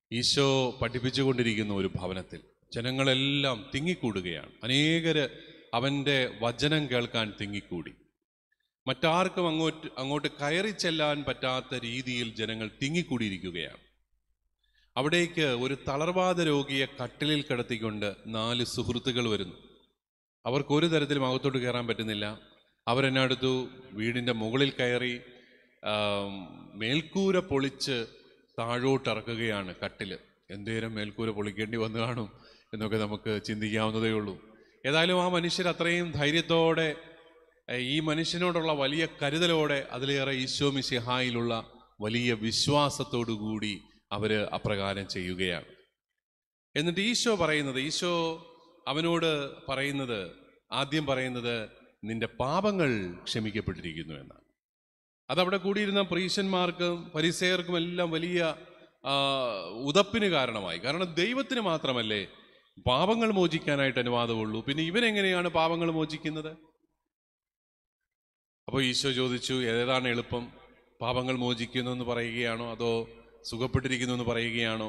ഈശോ പഠിപ്പിച്ചുകൊണ്ടിരിക്കുന്ന ഒരു ഭവനത്തിൽ ജനങ്ങളെല്ലാം തിങ്ങിക്കൂടുകയാണ് അനേകര് അവൻ്റെ വചനം കേൾക്കാൻ തിങ്ങിക്കൂടി മറ്റാർക്കും അങ്ങോട്ട് അങ്ങോട്ട് കയറി ചെല്ലാൻ പറ്റാത്ത രീതിയിൽ ജനങ്ങൾ തിങ്ങിക്കൂടിയിരിക്കുകയാണ് അവിടേക്ക് ഒരു തളർവാദ രോഗിയെ കട്ടിലിൽ കിടത്തിക്കൊണ്ട് നാല് സുഹൃത്തുക്കൾ വരുന്നു അവർക്ക് ഒരു തരത്തിലും അകത്തോട്ട് കയറാൻ പറ്റുന്നില്ല അവരെന്നെ അടുത്തു വീടിൻ്റെ മുകളിൽ കയറി ആം, മേൽക്കൂര പൊളിച്ച് താഴോട്ടിറക്കുകയാണ് കട്ടില് എന്തേരം മേൽക്കൂര പൊളിക്കേണ്ടി വന്നു കാണും എന്നൊക്കെ നമുക്ക് ചിന്തിക്കാവുന്നതേ ഉള്ളൂ ഏതായാലും ആ മനുഷ്യർ അത്രയും ധൈര്യത്തോടെ ഏഹ്, ഈ മനുഷ്യനോടുള്ള വലിയ കരുതലോടെ അതിലേറെ ഈശോ മിശിഹായിലുള്ള വലിയ വിശ്വാസത്തോടു കൂടി അവര് അപ്രകാരം ചെയ്യുകയാണ് എന്നിട്ട് ഈശോ പറയുന്നത് ഈശോ അവനോട് പറയുന്നത് ആദ്യം പറയുന്നത് നിന്റെ പാപങ്ങൾ ക്ഷമിക്കപ്പെട്ടിരിക്കുന്നു എന്നാണ് അതവിടെ കൂടിയിരുന്ന പ്രീശന്മാർക്കും പരിസയർക്കും എല്ലാം വലിയ ആ, ഉതപ്പിന് കാരണമായി കാരണം ദൈവത്തിന് മാത്രമല്ലേ പാപങ്ങൾ മോചിക്കാനായിട്ട് അനുവാദമുള്ളൂ പിന്നെ ഇവനെങ്ങനെയാണ് പാപങ്ങൾ മോചിക്കുന്നത് അപ്പോൾ ഈശോ ചോദിച്ചു ഏതാണ് എളുപ്പം പാപങ്ങൾ മോചിക്കുന്നു എന്ന് പറയുകയാണോ അതോ സുഖപ്പെട്ടിരിക്കുന്നു എന്ന് പറയുകയാണോ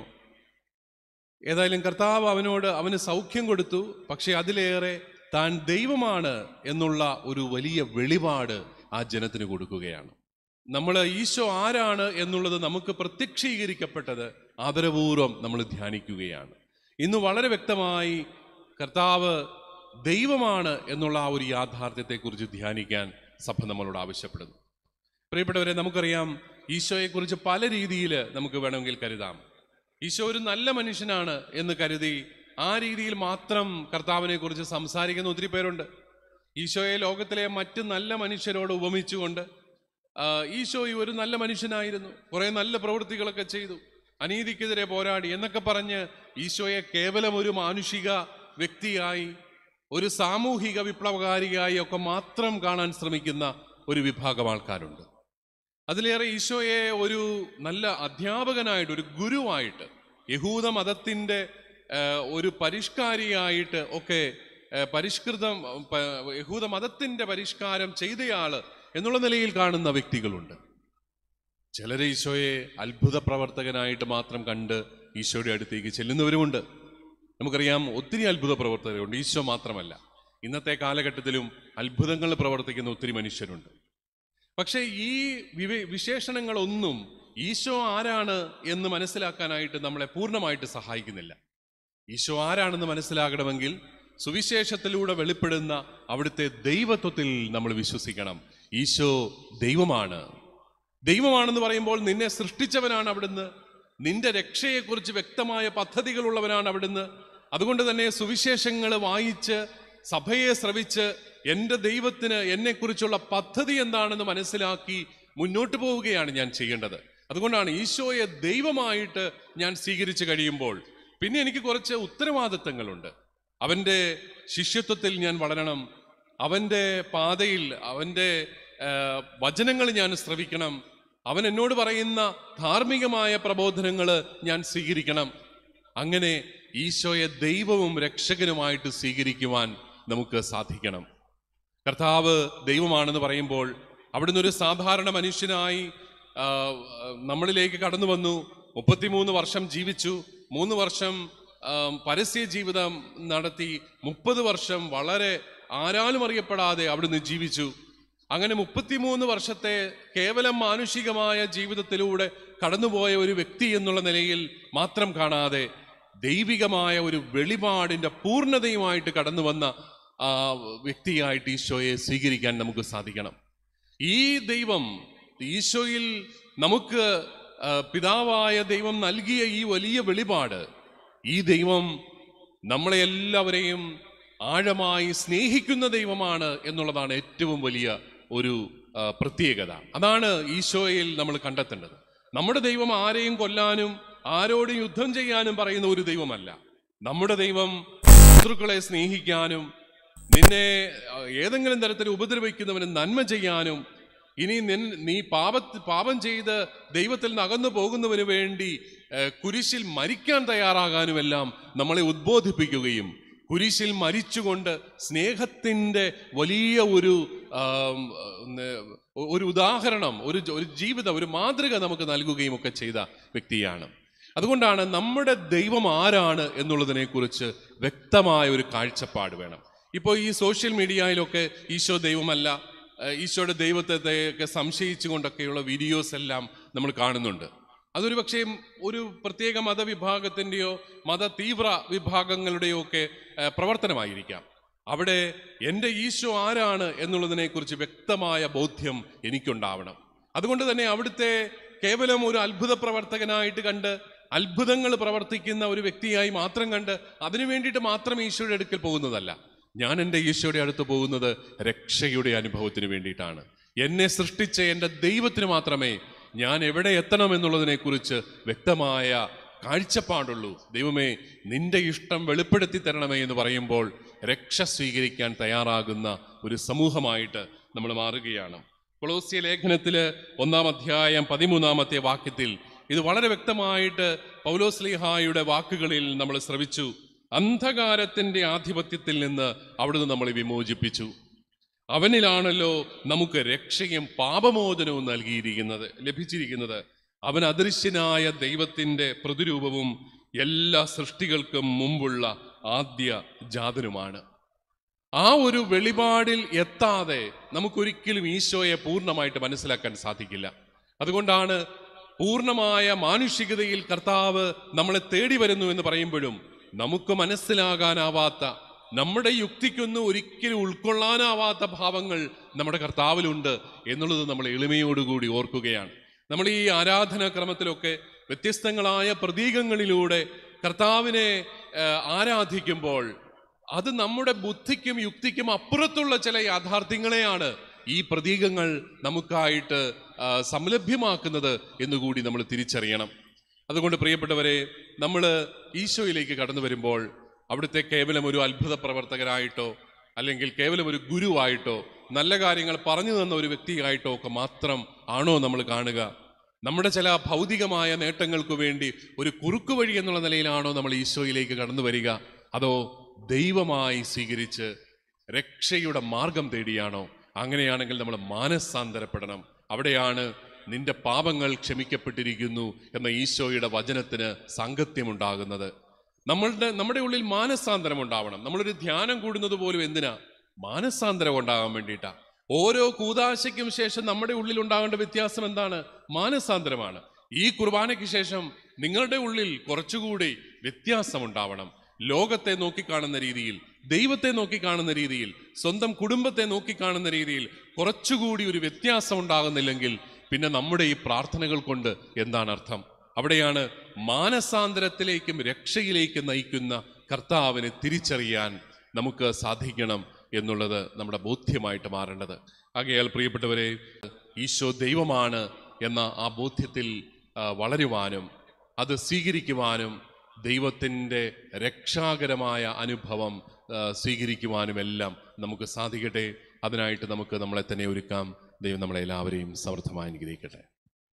ഏതായാലും കർത്താവ് അവനോട് അവന് സൗഖ്യം കൊടുത്തു പക്ഷെ അതിലേറെ താൻ ദൈവമാണ് എന്നുള്ള ഒരു വലിയ വെളിപാട് ആ ജനത്തിന് കൊടുക്കുകയാണ് നമ്മൾ ഈശോ ആരാണ് എന്നുള്ളത് നമുക്ക് പ്രത്യക്ഷീകരിക്കപ്പെട്ടത് ആദരപൂർവ്വം നമ്മൾ ധ്യാനിക്കുകയാണ് ഇന്ന് വളരെ വ്യക്തമായി കർത്താവ് ദൈവമാണ് എന്നുള്ള ആ ഒരു യാഥാർത്ഥ്യത്തെക്കുറിച്ച് ധ്യാനിക്കാൻ സഭ നമ്മളോട് ആവശ്യപ്പെടുന്നു പ്രിയപ്പെട്ടവരെ നമുക്കറിയാം ഈശോയെക്കുറിച്ച് പല രീതിയിൽ നമുക്ക് വേണമെങ്കിൽ കരുതാം ഈശോ ഒരു നല്ല മനുഷ്യനാണ് എന്ന് കരുതി ആ രീതിയിൽ മാത്രം കർത്താവിനെ കുറിച്ച് സംസാരിക്കുന്ന ഒത്തിരി പേരുണ്ട് ഈശോയെ ലോകത്തിലെ മറ്റ് നല്ല മനുഷ്യരോട് ഉപമിച്ചുകൊണ്ട് ആ, ഈശോ ഈ ഒരു നല്ല മനുഷ്യനായിരുന്നു കുറെ നല്ല പ്രവൃത്തികളൊക്കെ ചെയ്തു അനീതിക്കെതിരെ പോരാടി എന്നൊക്കെ പറഞ്ഞ് ഈശോയെ കേവലം ഒരു മാനുഷിക വ്യക്തിയായി ഒരു സാമൂഹിക വിപ്ലവകാരിയായി ഒക്കെ മാത്രം കാണാൻ ശ്രമിക്കുന്ന ഒരു വിഭാഗം ആൾക്കാരുണ്ട് അതിലേറെ ഈശോയെ ഒരു നല്ല അധ്യാപകനായിട്ട് ഒരു ഗുരുവായിട്ട് യഹൂദ മതത്തിൻ്റെ ഒരു പരിഷ്കാരിയായിട്ട് ഒക്കെ ആ, പരിഷ്കൃതം പ- യഹൂദ മതത്തിൻ്റെ പരിഷ്കാരം ചെയ്തയാള് എന്നുള്ള നിലയിൽ കാണുന്ന വ്യക്തികളുണ്ട് ചിലർ ഈശോയെ അത്ഭുത പ്രവർത്തകനായിട്ട് മാത്രം കണ്ട് ഈശോയുടെ അടുത്തേക്ക് ചെല്ലുന്നവരുമുണ്ട് നമുക്കറിയാം ഒത്തിരി അത്ഭുത പ്രവർത്തകരുണ്ട് ഈശോ മാത്രമല്ല ഇന്നത്തെ കാലഘട്ടത്തിലും അത്ഭുതങ്ങൾ പ്രവർത്തിക്കുന്ന ഒത്തിരി മനുഷ്യരുണ്ട് പക്ഷേ ഈ വിവേ വിശേഷണങ്ങളൊന്നും ഈശോ ആരാണ് എന്ന് മനസ്സിലാക്കാനായിട്ട് നമ്മളെ പൂർണ്ണമായിട്ട് സഹായിക്കുന്നില്ല ഈശോ ആരാണെന്ന് മനസ്സിലാകണമെങ്കിൽ സുവിശേഷത്തിലൂടെ വെളിപ്പെടുന്ന അവിടുത്തെ ദൈവത്വത്തിൽ നമ്മൾ വിശ്വസിക്കണം ഈശോ ദൈവമാണ് ദൈവമാണെന്ന് പറയുമ്പോൾ നിന്നെ സൃഷ്ടിച്ചവനാണ് അവിടുന്ന് നിന്റെ രക്ഷയെക്കുറിച്ച് വ്യക്തമായ പദ്ധതികളുള്ളവനാണ് അവിടുന്ന് അതുകൊണ്ട് തന്നെ സുവിശേഷങ്ങൾ വായിച്ച് സഭയെ ശ്രവിച്ച് എൻ്റെ ദൈവത്തിന് എന്നെക്കുറിച്ചുള്ള പദ്ധതി എന്താണെന്ന് മനസ്സിലാക്കി മുന്നോട്ട് പോവുകയാണ് ഞാൻ ചെയ്യേണ്ടത് അതുകൊണ്ടാണ് ഈശോയെ ദൈവമായിട്ട് ഞാൻ സ്വീകരിച്ചു കഴിയുമ്പോൾ പിന്നെ എനിക്ക് കുറച്ച് ഉത്തരവാദിത്തങ്ങളുണ്ട് അവൻ്റെ ശിഷ്യത്വത്തിൽ ഞാൻ വളരണം അവൻ്റെ പാതയിൽ അവൻ്റെ ആ, വചനങ്ങൾ ഞാൻ ശ്രവിക്കണം അവൻ എന്നോട് പറയുന്ന ധാർമ്മികമായ പ്രബോധനങ്ങൾ ഞാൻ സ്വീകരിക്കണം അങ്ങനെ ഈശോയെ ദൈവവും രക്ഷകനുമായിട്ട് സ്വീകരിക്കുവാൻ നമുക്ക് സാധിക്കണം കർത്താവ് ദൈവമാണെന്ന് പറയുമ്പോൾ അവിടുന്ന് ഒരു സാധാരണ മനുഷ്യനായി ആ, നമ്മളിലേക്ക് കടന്നു വന്നു മുപ്പത്തിമൂന്ന് വർഷം ജീവിച്ചു മൂന്ന് വർഷം ആ, പരസ്യ ജീവിതം നടത്തി മുപ്പത് വർഷം വളരെ ആരാലും അറിയപ്പെടാതെ അവിടുന്ന് ജീവിച്ചു അങ്ങനെ മുപ്പത്തിമൂന്ന് വർഷത്തെ കേവലം മാനുഷികമായ ജീവിതത്തിലൂടെ കടന്നുപോയ ഒരു വ്യക്തി എന്നുള്ള നിലയിൽ മാത്രം കാണാതെ ദൈവികമായ ഒരു വെളിപാടിന്റെ പൂർണ്ണതയുമായിട്ട് കടന്നു വന്ന ആ വ്യക്തിയായിട്ട് ഈശോയെ സ്വീകരിക്കാൻ നമുക്ക് സാധിക്കണം ഈ ദൈവം ഈശോയിൽ നമുക്ക് ആ, പിതാവായ ദൈവം നൽകിയ ഈ വലിയ വെളിപാട് ഈ ദൈവം നമ്മളെ എല്ലാവരെയും ആഴമായി സ്നേഹിക്കുന്ന ദൈവമാണ് എന്നുള്ളതാണ് ഏറ്റവും വലിയ ഒരു ആ, പ്രത്യേകത അതാണ് ഈശോയിൽ നമ്മൾ കണ്ടെത്തേണ്ടത് നമ്മുടെ ദൈവം ആരെയും കൊല്ലാനും ആരോടും യുദ്ധം ചെയ്യാനും പറയുന്ന ഒരു ദൈവമല്ല നമ്മുടെ ദൈവം ശത്രുക്കളെ സ്നേഹിക്കാനും നിന്നെ ആ, ഏതെങ്കിലും തരത്തിൽ ഉപദ്രവിക്കുന്നവന് നന്മ ചെയ്യാനും ഇനി നിൻ നീ പാപത്ത് പാപം ചെയ്ത് ദൈവത്തിൽ നിന്ന് അകന്നു പോകുന്നവന് വേണ്ടി ആ, കുരിശിൽ മരിക്കാൻ തയ്യാറാകാനുമെല്ലാം നമ്മളെ ഉദ്ബോധിപ്പിക്കുകയും കുരിശിൽ മരിച്ചുകൊണ്ട് സ്നേഹത്തിൻ്റെ വലിയ ഒരു ആം, ന- ഒരു ഉദാഹരണം ഒരു ജ- ഒരു ജീവിതം ഒരു മാതൃക നമുക്ക് നൽകുകയും ഒക്കെ ചെയ്ത വ്യക്തിയാണ് അതുകൊണ്ടാണ് നമ്മുടെ ദൈവം ആരാണ് എന്നുള്ളതിനെക്കുറിച്ച് വ്യക്തമായ ഒരു കാഴ്ചപ്പാട് വേണം ഇപ്പോൾ ഈ സോഷ്യൽ മീഡിയയിലൊക്കെ ഈശോ ദൈവമല്ല ഏഹ് ഈശോയുടെ ദൈവത്തെ ഒക്കെ സംശയിച്ചുകൊണ്ടൊക്കെയുള്ള വീഡിയോസ് എല്ലാം നമ്മൾ കാണുന്നുണ്ട് അതൊരു പക്ഷേ ഒരു പ്രത്യേക മതവിഭാഗത്തിൻ്റെയോ മത തീവ്ര വിഭാഗങ്ങളുടെയോ ഒക്കെ ഏഹ് പ്രവർത്തനമായിരിക്കാം അവിടെ എൻ്റെ ഈശോ ആരാണ് എന്നുള്ളതിനെക്കുറിച്ച് വ്യക്തമായ ബോധ്യം എനിക്കുണ്ടാവണം അതുകൊണ്ട് തന്നെ അവിടുത്തെ കേവലം ഒരു അത്ഭുത പ്രവർത്തകനായിട്ട് കണ്ട് അത്ഭുതങ്ങൾ പ്രവർത്തിക്കുന്ന ഒരു വ്യക്തിയായി മാത്രം കണ്ട് അതിനു വേണ്ടിയിട്ട് മാത്രം ഈശോയുടെ അടുക്കൽ പോകുന്നതല്ല ഞാൻ എൻ്റെ ഈശോയുടെ അടുത്ത് പോകുന്നത് രക്ഷയുടെ അനുഭവത്തിന് വേണ്ടിയിട്ടാണ് എന്നെ സൃഷ്ടിച്ച എൻ്റെ ദൈവത്തിന് മാത്രമേ ഞാൻ എവിടെ എത്തണം എന്നുള്ളതിനെക്കുറിച്ച് വ്യക്തമായ കാഴ്ചപ്പാടുള്ളൂ ദൈവമേ നിന്റെ ഇഷ്ടം വെളിപ്പെടുത്തി തരണമേ എന്ന് പറയുമ്പോൾ രക്ഷ സ്വീകരിക്കാൻ തയ്യാറാകുന്ന ഒരു സമൂഹമായിട്ട് നമ്മൾ മാറുകയാണ് കൊളോസ്യ ലേഖനത്തില് ഒന്നാം അധ്യായം പതിമൂന്നാമത്തെ വാക്യത്തിൽ ഇത് വളരെ വ്യക്തമായിട്ട് പൗലോസ്ലിഹായുടെ വാക്കുകളിൽ നമ്മൾ ശ്രവിച്ചു അന്ധകാരത്തിന്റെ ആധിപത്യത്തിൽ നിന്ന് അവിടുന്ന് നമ്മളെ വിമോചിപ്പിച്ചു അവനിലാണല്ലോ നമുക്ക് രക്ഷയും പാപമോചനവും നൽകിയിരിക്കുന്നത് ലഭിച്ചിരിക്കുന്നത് അവൻ അദൃശ്യനായ ദൈവത്തിന്റെ പ്രതിരൂപവും എല്ലാ സൃഷ്ടികൾക്കും മുമ്പുള്ള ആദ്യ ജാതനുമാണ് ആ ഒരു വെളിപാടിൽ എത്താതെ നമുക്കൊരിക്കലും ഈശോയെ പൂർണ്ണമായിട്ട് മനസ്സിലാക്കാൻ സാധിക്കില്ല അതുകൊണ്ടാണ് പൂർണ്ണമായ മാനുഷികതയിൽ കർത്താവ് നമ്മളെ തേടി വരുന്നു എന്ന് പറയുമ്പോഴും നമുക്ക് മനസ്സിലാകാനാവാത്ത നമ്മുടെ യുക്തിക്കൊന്നും ഒരിക്കലും ഉൾക്കൊള്ളാനാവാത്ത ഭാവങ്ങൾ നമ്മുടെ കർത്താവിലുണ്ട് എന്നുള്ളത് നമ്മൾ എളിമയോടുകൂടി ഓർക്കുകയാണ് നമ്മൾ ഈ ആരാധനാക്രമത്തിലൊക്കെ വ്യത്യസ്തങ്ങളായ പ്രതീകങ്ങളിലൂടെ കർത്താവിനെ ഏഹ്, ആരാധിക്കുമ്പോൾ അത് നമ്മുടെ ബുദ്ധിക്കും യുക്തിക്കും അപ്പുറത്തുള്ള ചില യാഥാർത്ഥ്യങ്ങളെയാണ് ഈ പ്രതീകങ്ങൾ നമുക്കായിട്ട് ആ, സംലഭ്യമാക്കുന്നത് എന്നുകൂടി നമ്മൾ തിരിച്ചറിയണം അതുകൊണ്ട് പ്രിയപ്പെട്ടവരെ നമ്മൾ ഈശോയിലേക്ക് കടന്നു വരുമ്പോൾ അവിടുത്തെ കേവലം ഒരു അത്ഭുത പ്രവർത്തകനായിട്ടോ അല്ലെങ്കിൽ കേവലം ഒരു ഗുരുവായിട്ടോ നല്ല കാര്യങ്ങൾ പറഞ്ഞു തന്ന ഒരു വ്യക്തിയായിട്ടോ ഒക്കെ മാത്രം ആണോ നമ്മൾ കാണുക നമ്മുടെ ചില ഭൗതികമായ നേട്ടങ്ങൾക്ക് വേണ്ടി ഒരു കുറുക്കു വഴി എന്നുള്ള നിലയിലാണോ നമ്മൾ ഈശോയിലേക്ക് കടന്നു വരിക അതോ ദൈവമായി സ്വീകരിച്ച് രക്ഷയുടെ മാർഗം തേടിയാണോ അങ്ങനെയാണെങ്കിൽ നമ്മൾ മാനസാന്തരപ്പെടണം അവിടെയാണ് നിന്റെ പാപങ്ങൾ ക്ഷമിക്കപ്പെട്ടിരിക്കുന്നു എന്ന ഈശോയുടെ വചനത്തിന് സാങ്കത്യമുണ്ടാകുന്നത് നമ്മളുടെ നമ്മുടെ ഉള്ളിൽ മാനസാന്തരം ഉണ്ടാവണം നമ്മളൊരു ധ്യാനം കൂടുന്നത് പോലും എന്തിനാ മാനസാന്തരം ഉണ്ടാകാൻ വേണ്ടിയിട്ടാ ഓരോ കൂതാശയ്ക്കും ശേഷം നമ്മുടെ ഉള്ളിൽ ഉണ്ടാകേണ്ട വ്യത്യാസം എന്താണ് മാനസാന്തരമാണ് ഈ കുർബാനയ്ക്ക് ശേഷം നിങ്ങളുടെ ഉള്ളിൽ കുറച്ചുകൂടി വ്യത്യാസം ഉണ്ടാവണം ലോകത്തെ നോക്കിക്കാണുന്ന രീതിയിൽ ദൈവത്തെ നോക്കിക്കാണുന്ന രീതിയിൽ സ്വന്തം കുടുംബത്തെ നോക്കിക്കാണുന്ന രീതിയിൽ കുറച്ചുകൂടി ഒരു വ്യത്യാസം ഉണ്ടാകുന്നില്ലെങ്കിൽ പിന്നെ നമ്മുടെ ഈ പ്രാർത്ഥനകൾ കൊണ്ട് എന്താണ് അർത്ഥം അവിടെയാണ് മാനസാന്തരത്തിലേക്കും രക്ഷയിലേക്കും നയിക്കുന്ന കർത്താവിനെ തിരിച്ചറിയാൻ നമുക്ക് സാധിക്കണം എന്നുള്ളത് നമ്മുടെ ബോധ്യമായിട്ട് മാറേണ്ടത് ആകയാൽ പ്രിയപ്പെട്ടവരെ ഈശോ ദൈവമാണ് എന്ന ആ ബോധ്യത്തിൽ ആ, വളരുവാനും അത് സ്വീകരിക്കുവാനും ദൈവത്തിൻ്റെ രക്ഷാകരമായ അനുഭവം ആ, സ്വീകരിക്കുവാനുമെല്ലാം നമുക്ക് സാധിക്കട്ടെ അതിനായിട്ട് നമുക്ക് നമ്മളെ തന്നെ ഒരുക്കാം ദൈവം നമ്മളെ എല്ലാവരെയും സമൃദ്ധമായി അനുഗ്രഹിക്കട്ടെ